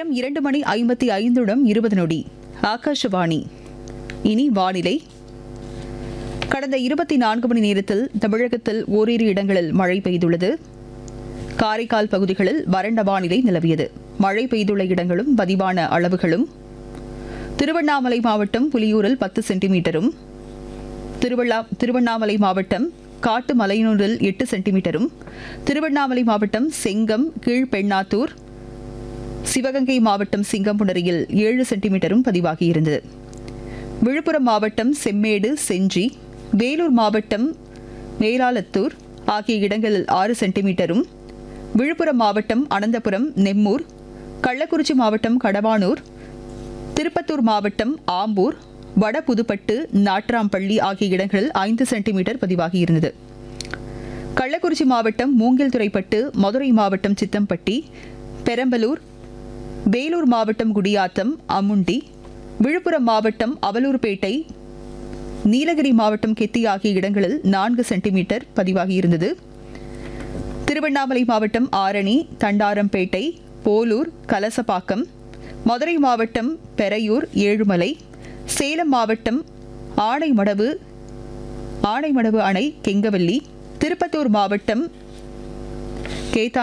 நேரம் இரண்டு மணி ஐம்பத்தி ஐந்துடன் இருபது நொடி ஆகாஷவாணி இனி வானிலை கடந்த இருபத்தி நான்கு மணி நேரத்தில் தமிழகத்தில் ஓரிரு இடங்களில் மழை பெய்துள்ளது காரைக்கால் பகுதிகளில் வறண்ட வானிலை நிலவியது மழை பெய்துள்ள இடங்களும் பதிவான அளவுகளும் திருவண்ணாமலை மாவட்டம் புலியூரில் பத்து சென்டிமீட்டரும் திருவள்ளா திருவண்ணாமலை மாவட்டம் காட்டுமலையனூரில் எட்டு சென்டிமீட்டரும் திருவண்ணாமலை மாவட்டம் செங்கம் கீழ்பெண்ணாத்தூர் சிவகங்கை மாவட்டம் சிங்கம்புணரியில் ஏழு சென்டிமீட்டரும் பதிவாகியிருந்தது விழுப்புரம் மாவட்டம் செம்மேடு செஞ்சி வேலூர் மாவட்டம் மேலாலத்தூர் ஆகிய இடங்களில் ஆறு சென்டிமீட்டரும் விழுப்புரம் மாவட்டம் அனந்தபுரம் நெம்மூர் கள்ளக்குறிச்சி மாவட்டம் கடவானூர் திருப்பத்தூர் மாவட்டம் ஆம்பூர் வட புதுப்பட்டு நாட்ராம்பள்ளி ஆகிய இடங்களில் ஐந்து சென்டிமீட்டர் பதிவாகியிருந்தது கள்ளக்குறிச்சி மாவட்டம் மூங்கில்துறைப்பட்டு மதுரை மாவட்டம் சித்தம்பட்டி பெரம்பலூர் வேலூர் மாவட்டம் குடியாத்தம் அமுண்டி விழுப்புரம் மாவட்டம் அவலூர்பேட்டை நீலகிரி மாவட்டம் கெத்தி ஆகிய இடங்களில் நான்கு சென்டிமீட்டர் பதிவாகியிருந்தது திருவண்ணாமலை மாவட்டம் ஆரணி தண்டாரம்பேட்டை போலூர் கலசப்பாக்கம் மதுரை மாவட்டம் பெரையூர் ஏழுமலை சேலம் மாவட்டம் ஆனைமடவு ஆனைமடவு அணை கெங்கவல்லி திருப்பத்தூர் மாவட்டம் கேத்தா